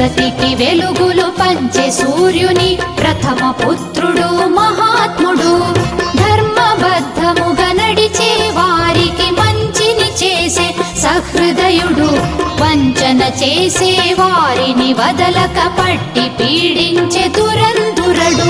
జగతికి వెలుగులు పంచే సూర్యుని ప్రథమ పుత్రుడు మహాత్ముడు ధర్మబద్ధముగా నడిచే వారికి మంచిని చేసే సహృదయుడు వంచన చేసే వారిని వదలక పట్టి పీడించే దురందురడు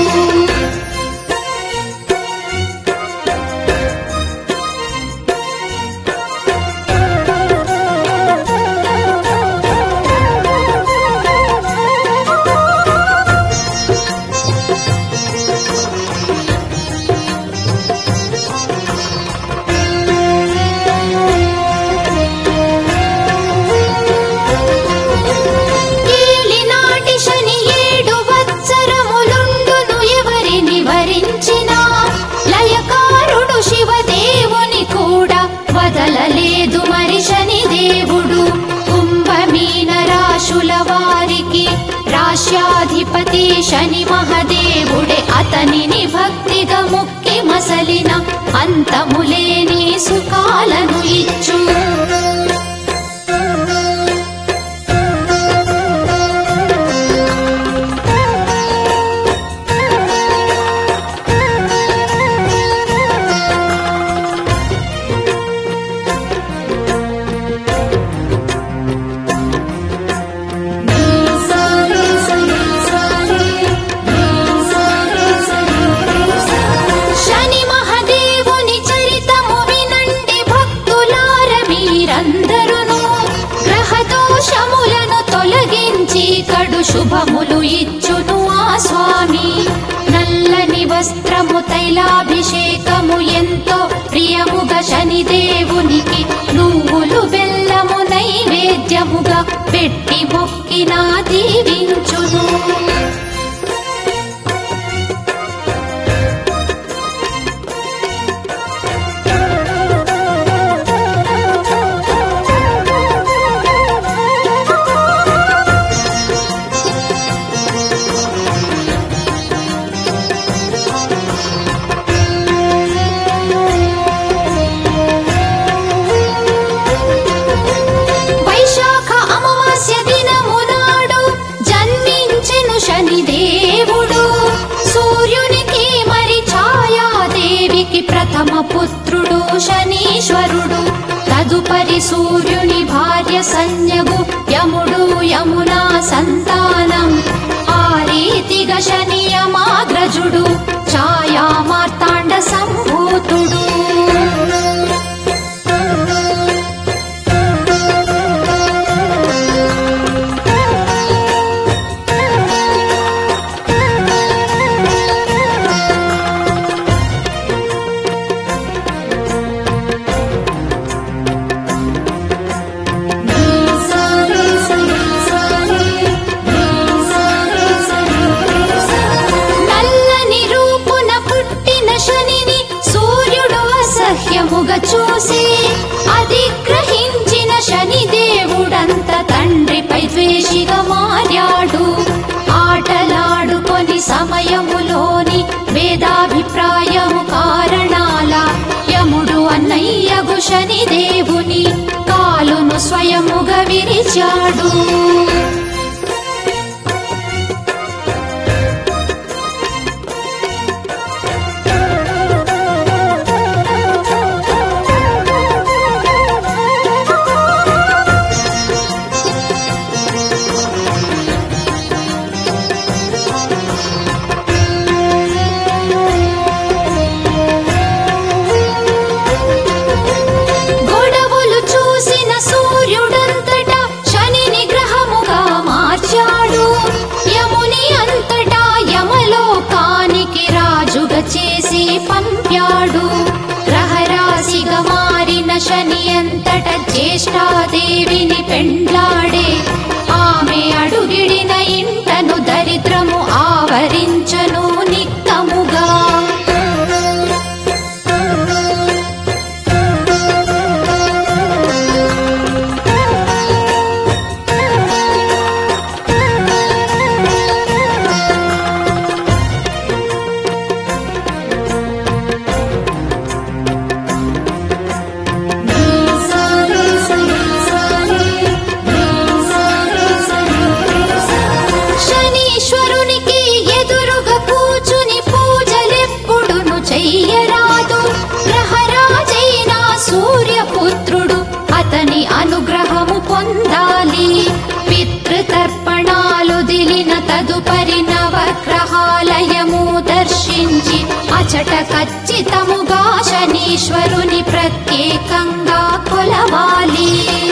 ఏలినాటి శని ఏడు వత్సరములుండును ఎవరిని వరించినా లయకారుడు శివదేవుని కూడా వదలలేదు మరి శని దేవుడు కుంభమీన రాశుల వారికి రాశ్యాధిపతి శని మహదేవుడే అతనిని భక్తిగా ముక్కి మసలిన అంతములేని సుఖాలను ఇచ్చు శని మహదేవుని చరితము వినండి భక్తులార మీరందరును గ్రహ దోషములను తొలగించి కడు శుభములు ఇచ్చును ఆ స్వామి నల్లని వస్త్రము తైలాభిషేకము ఎంతో ప్రియముగా శని దేవునికి నువ్వులు బెల్లము నైవేద్యముగా పెట్టి మొక్కినా దీవించును వైశాఖ అమావాస్య దినము నాడు జన్మించెను శని దేవుడు సూర్యునికి మరి ఛాయాదేవికి ప్రథమ పుత్రుడు శనీశ్వరుడు తదుపరి సూర్యుని భార్య సంజ్ఞగు యముడు యమునా సంతానం ఆ రీతిగా శని యమాగ్రజుడు ఛాయా మార్తాండ సంభూతుడు నల్లని రూపున పుట్టిన శనిని సూర్యుడు అసహ్యముగా చూసి అది గ్రహించిన శని దేవుడంత తండ్రిపై ద్వేషిగా మారాడు ఆటలాడుకొని సమయములోని వేదాభిప్రాయము కారణాల యముడు అన్నయ్యగు శని దేవుని కాలును స్వయముగా విరిచాడు గొడవలు చూసిన సూర్యుడంతటా శని నిగ్రహ అచట ఖచ్చితముగా శనీశ్వరుని ప్రత్యేకంగా కొలవాలి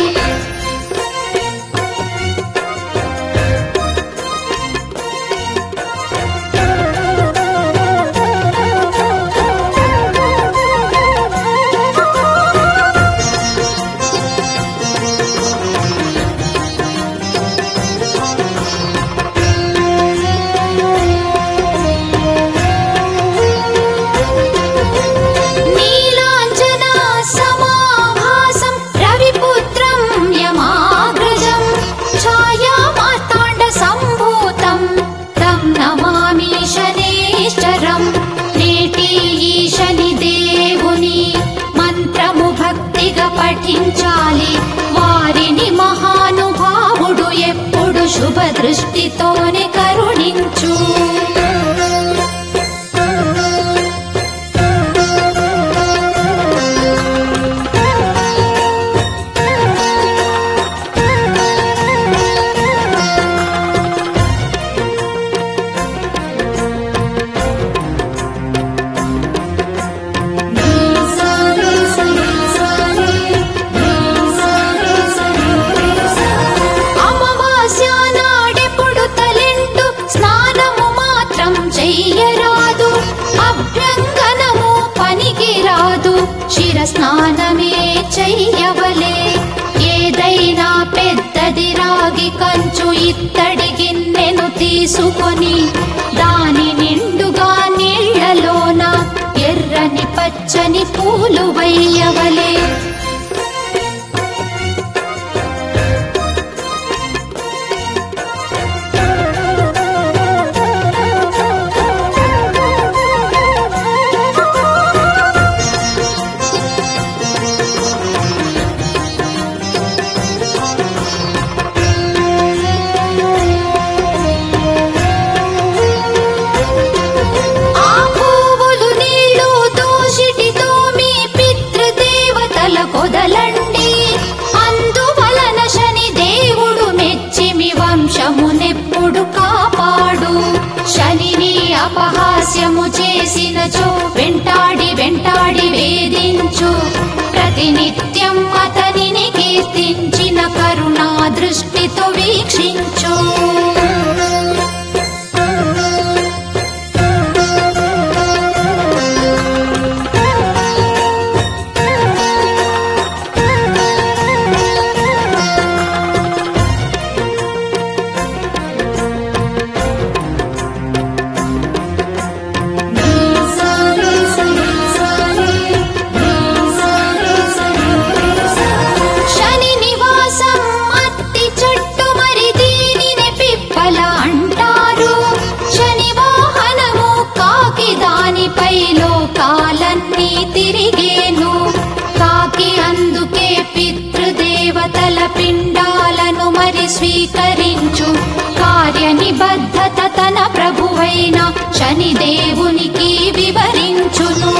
నీలాంజనా సమాభాసం రవిపుత్రం యమాగ్రజం ఛాయా మార్తాండ సంభూతం తం నమామి శనేశ్వరం నేటి ఈ శని దేవుని మంత్రము భక్తిగా పఠించాలి వారిని మహానుభావుడు ఎప్పుడు శుభ దృష్టితోనే కరుణించు అమావాస్య నాడెప్పుడు తలెంటు స్నానము మాత్రం చెయ్యరాదు అభ్యంగనము పనికి రాదు శిర స్నానమే చెయ్యవలే ఏదైనా పెద్దది రాగి కంచు ఇత్తడి గిన్నెను తీసుకొని దాని నిండుగా నీళ్లలోన ఎర్రని పచ్చని పూలు వయ్యవలే ఆ పువ్వులు నీళ్లు దూషిటితో మీ పితృదేవతల కొదలండి అందువలన శని దేవుడు మెచ్చి మీ వంశమునెప్పుడు కాపాడు శనిని అపహాస్యము చేసినచో వెంటాడి వెంటాడి వేధించు ప్రతినిత్యం అతనిని కీర్తించిన కరుణా దృష్టితో వీక్షించు శని నివాసం అత్తి చెట్టు మరి దీనిని పిప్పల అంటారు శని వాహనము కాకి దానిపై లోకాలన్నీ తిరిగేను కాకి అందుకే పితృదేవతల పిండాలను మరి స్వీకరించు కార్య నిబద్ధత తన ప్రభువైన శని దేవునికి వివరించును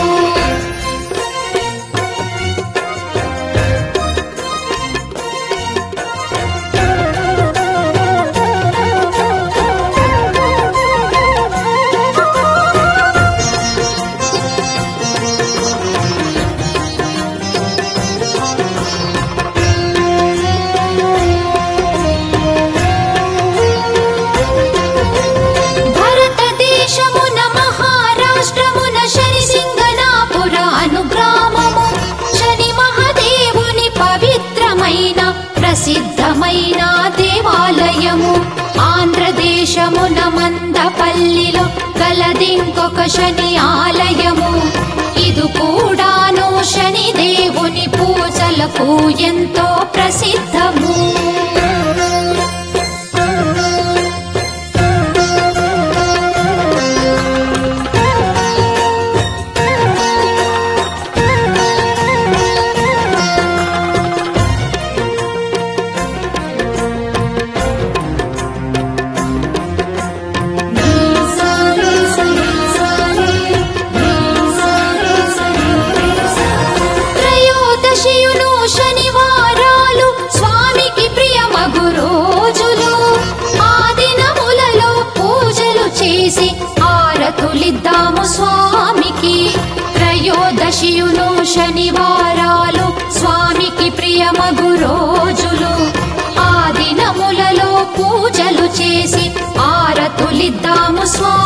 భారతదేశమున మహారాష్ట్రమున శని సింగనాపుర అనుగ్రామము శని మహాదేవుని పవిత్రమైన ప్రసిద్ధమైన దేవాలయము ఆంధ్రదేశమున మందపల్లిలో గలదింకొక శని ఆలయము ఇది కూడాను శని దేవుని పూజలకు ఎంతో ప్రసిద్ధము త్రయోదశియును శనివారాలు స్వామికి ప్రియం ఏకాదశియును శనివారాలు స్వామికి ప్రియమగు రోజులు ఆ దినములలో పూజలు చేసి ఆరతులిద్దాము స్వామి